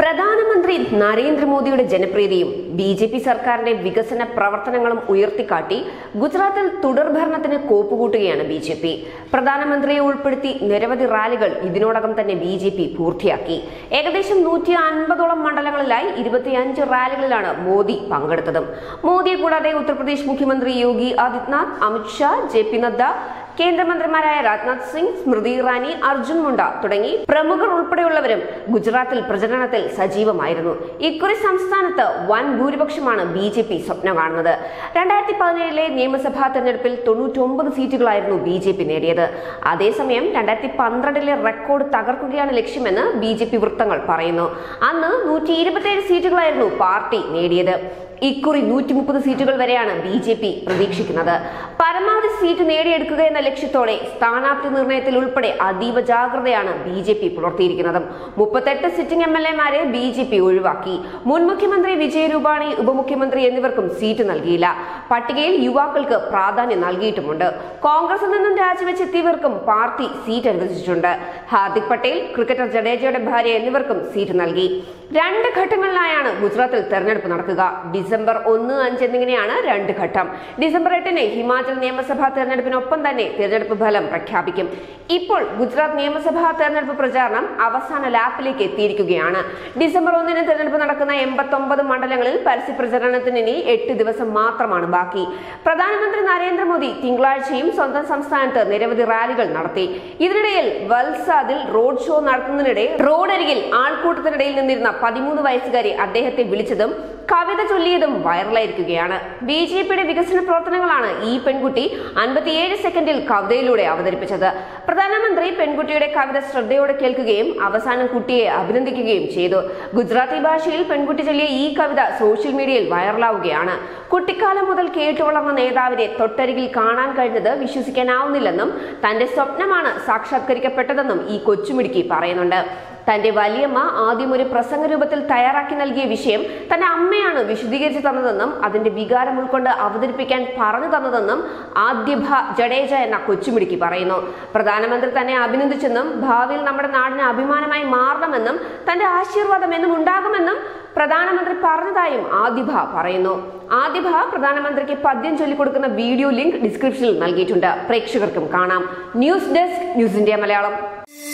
പ്രധാനമന്ത്രി നരേന്ദ്രമോദിയുടെ ജനപ്രീതിയും B J P സർക്കാരിന്റെ വികസന പ്രവർത്തനങ്ങളും ഉയർത്തിക്കാട്ടി ഗുജറാത്തിൽ തുടർഭരണത്തിന് കോപ്പുകൂട്ടുകയാണ് ബി ജെ പി പ്രധാനമന്ത്രിയെ ഉൾപ്പെടുത്തി നിരവധി റാലികൾ ഇതിനോടകം തന്നെ ബി ജെ പി പൂർത്തിയാക്കി ഏകദേശം നൂറ്റി അൻപതോളം മണ്ഡലങ്ങളിലായി ഇരുപത്തിയഞ്ച് റാലികളിലാണ് മോദി പങ്കെടുത്തതും മോദിയെ കൂടാതെ ഉത്തർപ്രദേശ് മുഖ്യമന്ത്രി യോഗി ആദിത്യനാഥ് അമിത്ഷാ ജെ പി നദ്ദ കേന്ദ്രമന്ത്രിമാരായ രാജ്നാഥ് സിംഗ് സ്മൃതി ഇറാനി അർജുൻ മുണ്ട തുടങ്ങി പ്രമുഖർ ഉൾപ്പെടെയുള്ളവരും ഗുജറാത്തിൽ പ്രചരണത്തിൽ സജീവമായിരുന്നു ഇക്കുറി സംസ്ഥാനത്ത് വൻ ഭൂരിപക്ഷമാണ് ബി ജെ പി സ്വപ്നം കാണുന്നത് രണ്ടായിരത്തി പതിനേഴിലെ നിയമസഭാ തെരഞ്ഞെടുപ്പിൽ തൊണ്ണൂറ്റൊമ്പത് സീറ്റുകളായിരുന്നു ബി ജെ പി നേടിയത് അതേസമയം രണ്ടായിരത്തി പന്ത്രണ്ടിലെ റെക്കോർഡ് തകർക്കുകയാണ് ലക്ഷ്യമെന്ന് ബി ജെ പി വൃത്തങ്ങൾ പറയുന്നു അന്ന് നൂറ്റി ഇരുപത്തിയേഴ് സീറ്റുകളായിരുന്നു പാർട്ടി നേടിയത് ഇക്കുറി നൂറ്റി മുപ്പത് സീറ്റുകൾ വരെയാണ് ബി ജെ പി പ്രതീക്ഷിക്കുന്നത് പരമാവധി സീറ്റ് നേടിയെടുക്കുക എന്ന ലക്ഷ്യത്തോടെ സ്ഥാനാർത്ഥി നിർണയത്തിൽ ഉൾപ്പെടെ അതീവ ജാഗ്രതയാണ് ബി ജെ പി പുലർത്തിയിരിക്കുന്നത് മുപ്പത്തെട്ട് സിറ്റിംഗ് എം എൽ എമാരെ ബി ജെ പി ഒഴിവാക്കി മുൻ മുഖ്യമന്ത്രി വിജയ് രൂപാണി ഉപമുഖ്യമന്ത്രി എന്നിവർക്കും സീറ്റ് നൽകിയില്ല പട്ടികയിൽ യുവാക്കൾക്ക് പ്രാധാന്യം നൽകിയിട്ടുമുണ്ട് കോൺഗ്രസിൽ നിന്നും രാജിവെച്ചെത്തിയവർക്കും പാർട്ടി സീറ്റ് അനുവദിച്ചിട്ടുണ്ട് ഹാർദിക് പട്ടേൽ ക്രിക്കറ്റർ ജഡേജയുടെ ഭാര്യ എന്നിവർക്കും സീറ്റ് നൽകി രണ്ട് ഘട്ടങ്ങളിലായാണ് ഗുജറാത്തിൽ തെരഞ്ഞെടുപ്പ് നടക്കുക ഡിസംബർ ഒന്ന് അഞ്ച് എന്നിങ്ങനെയാണ് രണ്ട് ഘട്ടം ഡിസംബർ എട്ടിന് ഹിമാചൽ നിയമസഭാ തെരഞ്ഞെടുപ്പിനൊപ്പം തന്നെ തെരഞ്ഞെടുപ്പ് ഫലം പ്രഖ്യാപിക്കും ഇപ്പോൾ ഗുജറാത്ത് നിയമസഭാ തെരഞ്ഞെടുപ്പ് പ്രചാരണം അവസാന ലാപ്പിലേക്ക് എത്തിയിരിക്കുകയാണ് ഡിസംബർ ഒന്നിന് തെരഞ്ഞെടുപ്പ് നടക്കുന്ന എൺപത്തൊമ്പത് മണ്ഡലങ്ങളിൽ പരസ്യ പ്രചരണത്തിന് ഇനി എട്ട് ദിവസം മാത്രമാണ് ബാക്കി പ്രധാനമന്ത്രി നരേന്ദ്രമോദി തിങ്കളാഴ്ചയും സ്വന്തം സംസ്ഥാനത്ത് നിരവധി റാലികൾ നടത്തി ഇതിനിടയിൽ വൽസാദിൽ റോഡ് ഷോ നടത്തുന്നതിനിടെ റോഡരികിൽ ആൾക്കൂട്ടത്തിനിടയിൽ നിന്നിരുന്ന പതിമൂന്ന് വയസ്സുകാരി അദ്ദേഹത്തെ വിളിച്ചതും കവിത ചൊല്ലിയതും വൈറലായിരിക്കുകയാണ് ബി ജെ പിയുടെ വികസന പ്രവർത്തനങ്ങളാണ് ഈ പെൺകുട്ടി അൻപത്തിയേഴ് സെക്കൻഡിൽ കവിതയിലൂടെ അവതരിപ്പിച്ചത് പ്രധാനമന്ത്രി പെൺകുട്ടിയുടെ കവിത ശ്രദ്ധയോടെ കേൾക്കുകയും അവസാനം കുട്ടിയെ അഭിനന്ദിക്കുകയും ചെയ്തു ഗുജറാത്തി ഭാഷയിൽ പെൺകുട്ടി ചൊല്ലിയ ഈ കവിത സോഷ്യൽ മീഡിയയിൽ വൈറലാവുകയാണ് കുട്ടിക്കാലം മുതൽ കേട്ടുവളർന്ന നേതാവിനെ തൊട്ടരികിൽ കാണാൻ കഴിഞ്ഞത് വിശ്വസിക്കാനാവുന്നില്ലെന്നും തന്റെ സ്വപ്നമാണ് സാക്ഷാത്കരിക്കപ്പെട്ടതെന്നും ഈ കൊച്ചുമിടുക്കി പറയുന്നുണ്ട് തന്റെ വലിയമ്മ ആദ്യം ഒരു പ്രസംഗ രൂപത്തിൽ തയ്യാറാക്കി നൽകിയ വിഷയം തന്റെ അമ്മയാണ് വിശദീകരിച്ചു തന്നതെന്നും അതിന്റെ വികാരം ഉൾക്കൊണ്ട് അവതരിപ്പിക്കാൻ പറഞ്ഞു തന്നതെന്നും ആദ്യഭ ജഡേജ എന്ന കൊച്ചുമിടുക്കി പറയുന്നു പ്രധാനമന്ത്രി തന്നെ അഭിനന്ദിച്ചെന്നും ഭാവിയിൽ നമ്മുടെ നാടിന് അഭിമാനമായി മാറണമെന്നും തന്റെ ആശീർവാദം എന്നും ഉണ്ടാകുമെന്നും പ്രധാനമന്ത്രി പറഞ്ഞതായും ആദിഭ പറയുന്നു ആദിഭ പ്രധാനമന്ത്രിക്ക് പദ്യം ചൊല്ലിക്കൊടുക്കുന്ന വീഡിയോ ലിങ്ക് ഡിസ്ക്രിപ്ഷനിൽ നൽകിയിട്ടുണ്ട് പ്രേക്ഷകർക്കും കാണാം news desk news India Malayalam